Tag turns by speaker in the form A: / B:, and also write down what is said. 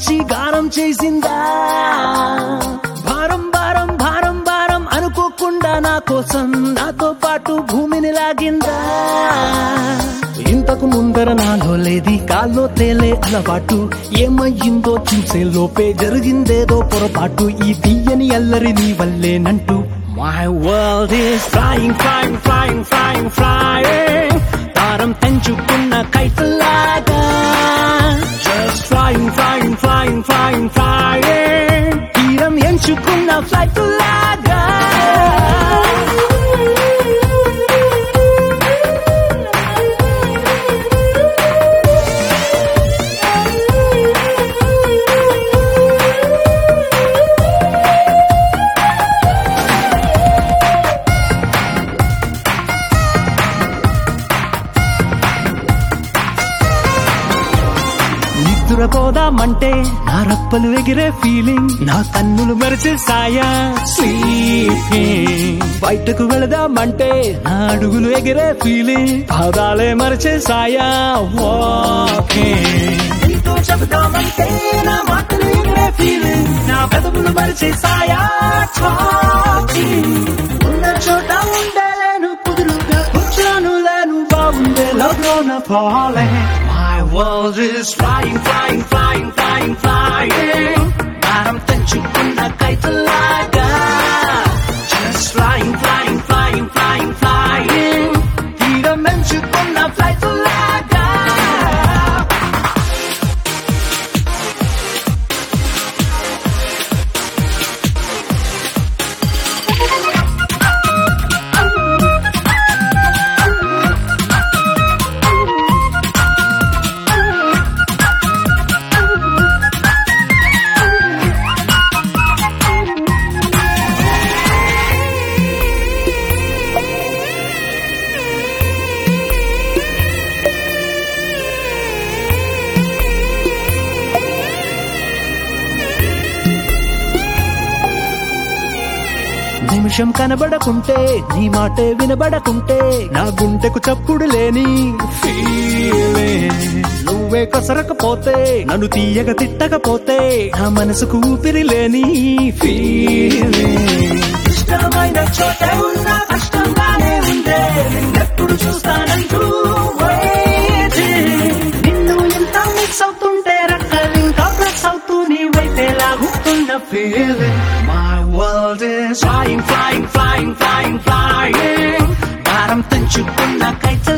A: వచ్చి గానం చేసిందా భారం భారం భారం భారం అనుకోకుండా నా కోసం నాతో పాటు భూమిని లాగిందా ఇంతకు ముందర నాలో లేది కాల్లో తేలే అలవాటు ఏమయ్యిందో చూసే లోపే జరిగిందేదో పొరపాటు ఈ తీయని అల్లరి నీ వల్లేనంటూ my world is flying flying flying flying flying దారం తెంచుకున్న కైతలాగా just flying flying flying flying flying తీరం ఎంచుకున్న ఫ్లైట్ లాగా నిద్రపోదామంటే నా రప్పలు ఎగిరే ఫీలింగ్ నా కన్నులు మెరిసే సాయా స్లీపింగ్ బయటకు వెళదామంటే నా అడుగులు ఎగిరే ఫీలింగ్ పాదాలే మరిచే సాయా వాకింగ్ నీతో చెబుదామంటే నా మాటలు ఎగిరే ఫీలింగ్ నా పెదవులు మరిచే సాయా టాకింగ్ ఉన్న చోట ఉండలేను కుదురుగా కూర్చోను లేను బాగుండే లవ్లోన పోలే My world is flying, flying, flying, flying, flying. భారం తెంచుకున్న కైతలాగా Just flying, flying, flying, flying, flying. తీరం ఎంచుకున్న ఫ్లైట్ లాగా నిమిషం కనబడకుంటే నీ మాటే వినబడకుంటే నా గుండెకు చప్పుడు లేని feeling. నువ్వే కసరకపోతే నన్ను తీయగ తిట్టకపోతే నా మనసుకు ఊపిరి లేని ఫీలింగ్ ఇష్టమైన చోటే ఉన్నా కష్టంగానే ఉందే నిన్నెప్పుడు చూస్తానంటూ waiting. నిన్ను ఎంత మిక్స్ అవుతుంటే రక్కలు ఇంకా ప్లస్ అవుతూ నీ వైతే లాగుతున్న feeling my world is flying flying flying flying flying భారం తెంచుకున్న కైత